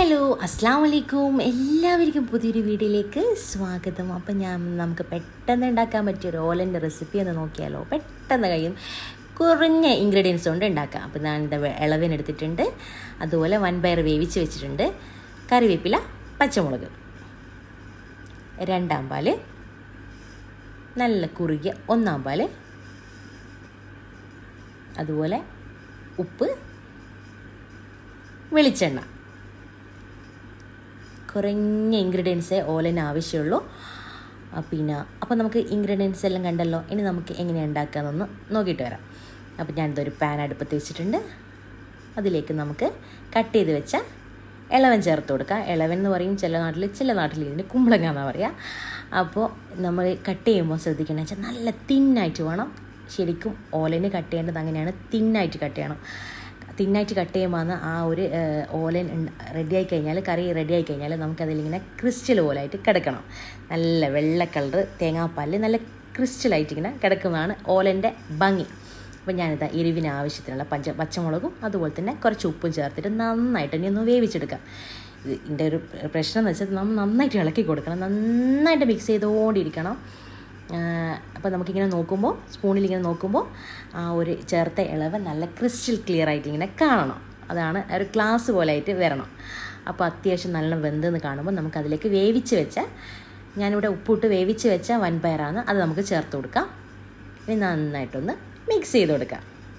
hello അസ്സാം വലൈക്കും എല്ലാവർക്കും പുതിയൊരു വീഡിയോയിലേക്ക് സ്വാഗതം അപ്പം ഞാൻ നമുക്ക് പെട്ടെന്ന് ഉണ്ടാക്കാൻ പറ്റിയ ഒരു ഓലൻ്റെ റെസിപ്പി ഒന്ന് നോക്കിയാലോ പെട്ടെന്ന് കഴിയും കുറഞ്ഞ ഇൻഗ്രീഡിയൻസ് കൊണ്ട് ഉണ്ടാക്കാം അപ്പം ഞാൻ എന്താ ഇളവിനെടുത്തിട്ടുണ്ട് അതുപോലെ വൻപയർ വേവിച്ച് വെച്ചിട്ടുണ്ട് കറിവേപ്പില പച്ചമുളക് രണ്ടാം പാല് നല്ല കുറുകിയ ഒന്നാം പാല് അതുപോലെ ഉപ്പ് വെളിച്ചെണ്ണ കുറഞ്ഞ ഇൻഗ്രീഡിയൻസേ ഓലന് ആവശ്യമുള്ളൂ ആ, പിന്നെ അപ്പോൾ നമുക്ക് ഇൻഗ്രീഡിയൻസ് എല്ലാം കണ്ടല്ലോ ഇനി നമുക്ക് എങ്ങനെയാണ് ഉണ്ടാക്കാമെന്നൊന്ന് നോക്കിയിട്ട് വരാം അപ്പോൾ ഞാനിതൊരു പാൻ അടുപ്പത്ത് വെച്ചിട്ടുണ്ട് അതിലേക്ക് നമുക്ക് കട്ട് ചെയ്ത് വെച്ച ഇളവൻ ചേർത്ത് കൊടുക്കുക ഇളവൻ എന്ന് പറയും ചില നാട്ടിൽ ചില നാട്ടിൽ ഇതിന് കുമ്പളങ്ങ എന്നാണ് പറയുക അപ്പോൾ നമ്മൾ കട്ട് ചെയ്യുമ്പോൾ ശ്രദ്ധിക്കണം വെച്ചാൽ നല്ല തിന്നായിട്ട് വേണം ശരിക്കും ഓലന് കട്ട് ചെയ്യേണ്ടത് അങ്ങനെയാണ് തിന്നായിട്ട് കട്ട് ചെയ്യണം തിന്നായിട്ട് കട്ട് ചെയ്യുമ്പോൾ ആ ഒരു ഏഹ്, ഓലൻ റെഡിയായി കഴിഞ്ഞാൽ കറി റെഡിയായി കഴിഞ്ഞാൽ നമുക്കതിലിങ്ങനെ ക്രിസ്റ്റൽ ഓലായിട്ട് കിടക്കണം നല്ല വെള്ള കളർ തേങ്ങാപ്പാലിൽ നല്ല ക്രിസ്റ്റലായിട്ട് ഇങ്ങനെ കിടക്കുന്നതാണ് ഓലൻ്റെ ഭംഗി അപ്പോൾ ഞാനിതാ എരിവിന് ആവശ്യത്തിനുള്ള പഞ്ച പച്ചമുളകും അതുപോലെ തന്നെ കുറച്ച് ഉപ്പും ചേർത്തിട്ട് നന്നായിട്ട് ഇനി ഒന്ന് വേവിച്ചെടുക്കാം ഇത് ഇതിൻ്റെ ഒരു പ്രശ്നം എന്ന് വെച്ചാൽ നമ്മൾ നന്നായിട്ട് ഇളക്കി കൊടുക്കണം നന്നായിട്ട് മിക്സ് ചെയ്തുകൊണ്ടിരിക്കണം അപ്പോൾ നമുക്കിങ്ങനെ നോക്കുമ്പോൾ സ്പൂണിൽ ഇങ്ങനെ നോക്കുമ്പോൾ ആ ഒരു ചേർത്ത ഇളവ് നല്ല ക്രിസ്റ്റൽ ക്ലിയർ ആയിട്ട് ഇങ്ങനെ കാണണം അതാണ് ഒരു ഗ്ലാസ് പോലെ ആയിട്ട് വരണം അപ്പോൾ അത്യാവശ്യം നല്ല വെന്തെന്ന് കാണുമ്പോൾ നമുക്ക് അതിലേക്ക് വേവിച്ച് വെച്ച ഞാനിവിടെ ഉപ്പിട്ട് വേവിച്ച് വെച്ച വൻപയറാണ് അത് നമുക്ക് ചേർത്ത് കൊടുക്കാം ഇനി നന്നായിട്ടൊന്ന് മിക്സ് ചെയ്ത് കൊടുക്കാം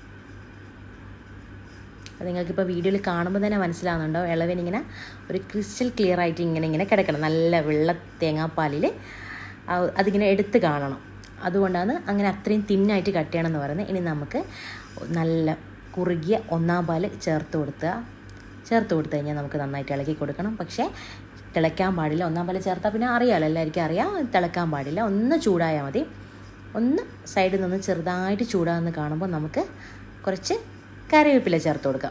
അത് നിങ്ങൾക്കിപ്പോൾ വീഡിയോയിൽ കാണുമ്പോൾ തന്നെ മനസ്സിലാവുന്നുണ്ടോ ഇളവിനിങ്ങനെ ഒരു ക്രിസ്റ്റൽ ക്ലിയർ ആയിട്ട് ഇങ്ങനെ ഇങ്ങനെ കിടക്കണം നല്ല വെള്ള തേങ്ങാപ്പാലിൽ ആ- അതിങ്ങനെ എടുത്ത് കാണണം അതുകൊണ്ടാണ് അങ്ങനെ അത്രയും തിന്നായിട്ട് കട്ട് ചെയ്യണമെന്ന് പറയുന്നത് ഇനി നമുക്ക് നല്ല കുറുകിയ ഒന്നാം പാല് ചേർത്ത് കൊടുക്കുക ചേർത്ത് കൊടുത്തു കഴിഞ്ഞാൽ നമുക്ക് നന്നായിട്ട് ഇളക്കി കൊടുക്കണം പക്ഷേ തിളയ്ക്കാൻ പാടില്ല ഒന്നാം പാല് ചേർത്താൽ പിന്നെ അറിയാമല്ലോ എല്ലാവർക്കും അറിയാം തിളക്കാൻ പാടില്ല ഒന്ന് ചൂടായാൽ മതി ഒന്ന് സൈഡിൽ നിന്ന് ചെറുതായിട്ട് ചൂടാകുന്ന കാണുമ്പോൾ നമുക്ക് കുറച്ച് കറിവേപ്പില ചേർത്ത് കൊടുക്കാം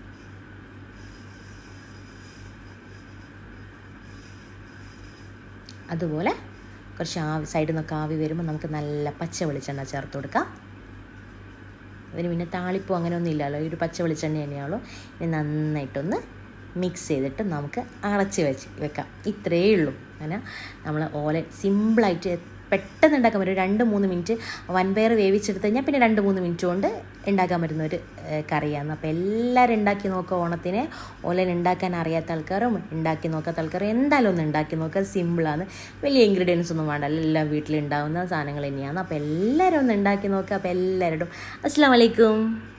അതുപോലെ കുറച്ച് ആവി സൈഡിൽ നിന്നൊക്കെ ആവി വരുമ്പോൾ നമുക്ക് നല്ല പച്ച വെളിച്ചെണ്ണ ചേർത്ത് കൊടുക്കാം അതിന് പിന്നെ താളിപ്പോ അങ്ങനെ ഒന്നും ഇല്ലല്ലോ ഈ ഒരു പച്ച വെളിച്ചെണ്ണ തന്നെയാണല്ലോ ഇനി നന്നായിട്ടൊന്ന് മിക്സ് ചെയ്തിട്ട് നമുക്ക് അടച്ച് വെച്ച് വെക്കാം ഇത്രയേ ഉള്ളൂ അങ്ങനെ നമ്മൾ ഓല സിമ്പിളായിട്ട് പെട്ടെന്ന് ഉണ്ടാക്കാൻ പറ്റും ഒരു രണ്ട് മൂന്ന് മിനിറ്റ് വൻപയർ വേവിച്ചെടുത്ത് കഴിഞ്ഞാൽ പിന്നെ രണ്ട് മൂന്ന് മിനിറ്റ് കൊണ്ട് ഉണ്ടാക്കാൻ പറ്റുന്ന ഒരു ഏഹ്, കറിയാണ് അപ്പോൾ എല്ലാവരും ഉണ്ടാക്കി നോക്കുക ഓണത്തിന് ഓലൻ ഉണ്ടാക്കാൻ അറിയാത്ത ആൾക്കാരും ഉണ്ടാക്കി നോക്കാത്ത ആൾക്കാരും എന്തായാലും ഒന്ന് ഉണ്ടാക്കി നോക്കുക സിമ്പിളാണ് വലിയ ഇൻഗ്രീഡിയൻസ് ഒന്നും വേണ്ട എല്ലാം വീട്ടിലുണ്ടാവുന്ന സാധനങ്ങൾ തന്നെയാണ് അപ്പോൾ എല്ലാവരും ഒന്ന് ഉണ്ടാക്കി നോക്കുക അപ്പോൾ എല്ലാവരോടും അസ്സാം വലൈക്കും